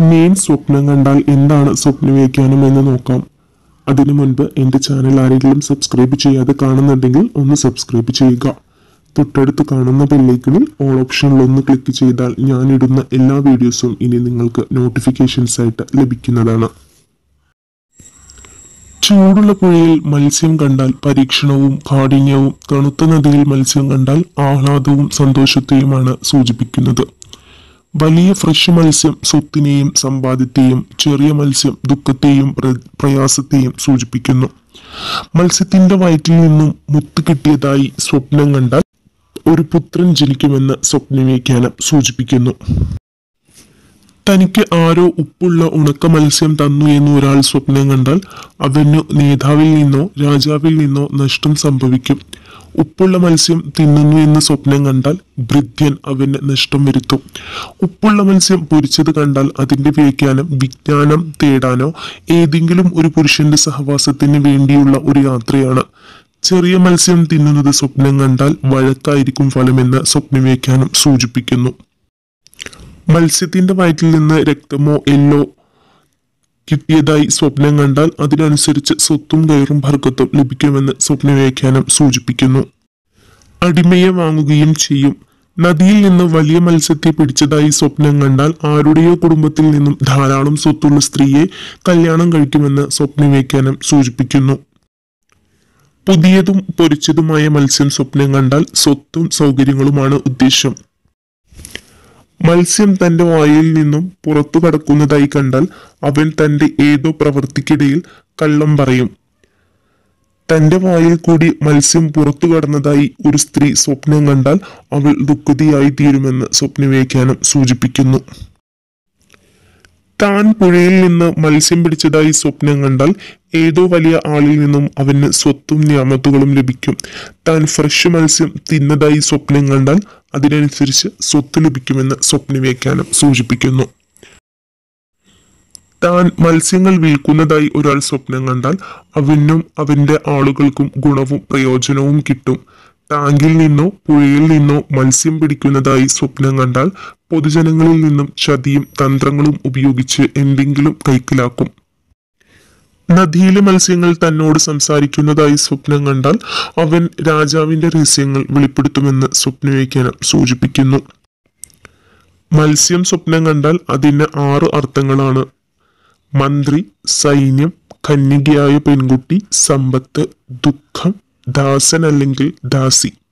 main സ്വപ്നം കണ്ടാൽ എന്താണ് സ്വപ്നവ്യാഖ്യാനം എന്ന് നോക്കാം അതിനു മുൻപ് എൻ്റെ ചാനൽ ആരെങ്കിലും സബ്സ്ക്രൈബ് ചെയ്യാതെ കാണുന്നുണ്ടെങ്കിൽ ഒന്ന് സബ്സ്ക്രൈബ് ചെയ്യുക തൊട്ടടുത്ത് കാണുന്ന ബെല്ലൈക്കണിൽ ഓൾ ഓപ്ഷനിൽ ഒന്ന് ക്ലിക്ക് ചെയ്താൽ ഞാൻ ഇടുന്ന എല്ലാ വീഡിയോസും ഇനി നിങ്ങൾക്ക് നോട്ടിഫിക്കേഷൻസ് ആയിട്ട് ലഭിക്കുന്നതാണ് ചൂടുള്ള പുഴയിൽ മത്സ്യം കണ്ടാൽ പരീക്ഷണവും കാഠിന്യവും തണുത്ത നദിയിൽ മത്സ്യം കണ്ടാൽ ആഹ്ലാദവും സന്തോഷത്തെയുമാണ് സൂചിപ്പിക്കുന്നത് വലിയ ഫ്രഷ് മത്സ്യം സ്വത്തിനെയും സമ്പാദ്യത്തെയും ചെറിയ മത്സ്യം ദുഃഖത്തെയും പ്ര- പ്രയാസത്തെയും സൂചിപ്പിക്കുന്നു മത്സ്യത്തിന്റെ വയറ്റിൽ നിന്നും മുത്ത് കിട്ടിയതായി സ്വപ്നം കണ്ടാൽ ഒരു പുത്രൻ ജനിക്കുമെന്ന് സ്വപ്നവ്യാഖ്യാനം സൂചിപ്പിക്കുന്നു തനിക്ക് ആരോ ഉപ്പുള്ള ഉണക്ക മത്സ്യം തന്നു എന്ന് ഒരാൾ സ്വപ്നം കണ്ടാൽ അവനു നേതാവിൽ നിന്നോ രാജാവിൽ നിന്നോ നഷ്ടം സംഭവിക്കും ഉപ്പുള്ള മത്സ്യം തിന്നുന്നു എന്ന് സ്വപ്നം കണ്ടാൽ ഭൃത്യൻ അവന് നഷ്ടം വരുത്തും ഉപ്പുള്ള മത്സ്യം പൊരിച്ചത് കണ്ടാൽ അതിന്റെ വ്യാഖ്യാനം വിജ്ഞാനം തേടാനോ ഏതെങ്കിലും ഒരു പുരുഷന്റെ സഹവാസത്തിന് വേണ്ടിയുള്ള ഒരു യാത്രയാണ് ചെറിയ മത്സ്യം തിന്നുന്നത് സ്വപ്നം കണ്ടാൽ വഴക്കായിരിക്കും ഫലമെന്ന് സ്വപ്നവ്യാഖ്യാനം സൂചിപ്പിക്കുന്നു മത്സ്യത്തിന്റെ വയറ്റിൽ നിന്ന് രക്തമോ എല്ലോ കിട്ടിയതായി സ്വപ്നം കണ്ടാൽ അതിനനുസരിച്ച് സ്വത്തും കയറും ഭർക്കത്തും ലഭിക്കുമെന്ന് സ്വപ്നവ്യാഖ്യാനം സൂചിപ്പിക്കുന്നു അടിമയെ വാങ്ങുകയും ചെയ്യും നദിയിൽ നിന്ന് വലിയ മത്സ്യത്തെ പിടിച്ചതായി സ്വപ്നം കണ്ടാൽ ആരുടെയോ കുടുംബത്തിൽ നിന്നും ധാരാളം സ്വത്തുള്ള സ്ത്രീയെ കല്യാണം കഴിക്കുമെന്ന് സ്വപ്നവ്യാഖ്യാനം സൂചിപ്പിക്കുന്നു പുതിയതും പൊരിച്ചതുമായ മത്സ്യം സ്വപ്നം കണ്ടാൽ സ്വത്തും സൗകര്യങ്ങളുമാണ് ഉദ്ദേശം മത്സ്യം തന്റെ വായിൽ നിന്നും പുറത്തു കടക്കുന്നതായി കണ്ടാൽ അവൻ തന്റെ ഏതോ പ്രവൃത്തിക്കിടയിൽ കള്ളം പറയും തന്റെ വായിൽ കൂടി മത്സ്യം പുറത്തു കടന്നതായി ഒരു സ്ത്രീ സ്വപ്നം കണ്ടാൽ അവൾ ദുഃഖിതയായി തീരുമെന്ന് സ്വപ്നവ്യാഖ്യാനം സൂചിപ്പിക്കുന്നു താൻ പുഴയിൽ നിന്ന് മത്സ്യം പിടിച്ചതായി സ്വപ്നം കണ്ടാൽ ഏതോ വലിയ ആളിൽ നിന്നും അവന് സ്വത്തും ഞാമത്തുകളും ലഭിക്കും താൻ ഫ്രഷ് മത്സ്യം തിന്നതായി സ്വപ്നം കണ്ടാൽ അതിനനുസരിച്ച് സ്വത്ത് ലഭിക്കുമെന്ന് സ്വപ്നവ്യാഖ്യാനം സൂചിപ്പിക്കുന്നു താൻ മത്സ്യങ്ങൾ വിൽക്കുന്നതായി ഒരാൾ സ്വപ്നം കണ്ടാൽ അവനും അവന്റെ ആളുകൾക്കും ഗുണവും പ്രയോജനവും കിട്ടും ടാങ്കിൽ നിന്നോ പുഴയിൽ നിന്നോ മത്സ്യം പിടിക്കുന്നതായി സ്വപ്നം കണ്ടാൽ പൊതുജനങ്ങളിൽ നിന്നും ചതിയും തന്ത്രങ്ങളും ഉപയോഗിച്ച് എന്തെങ്കിലും കൈക്കലാക്കും നദിയിലെ മത്സ്യങ്ങൾ തന്നോട് സംസാരിക്കുന്നതായി സ്വപ്നം കണ്ടാൽ അവൻ രാജാവിന്റെ രഹസ്യങ്ങൾ വെളിപ്പെടുത്തുമെന്ന് സ്വപ്നവ്യാഖ്യാനം സൂചിപ്പിക്കുന്നു മത്സ്യം സ്വപ്നം കണ്ടാൽ അതിന് ആറ് അർത്ഥങ്ങളാണ് മന്ത്രി സൈന്യം കന്യകയായ പെൺകുട്ടി സമ്പത്ത് ദുഃഖം ദാസൻ അല്ലെങ്കിൽ ദാസി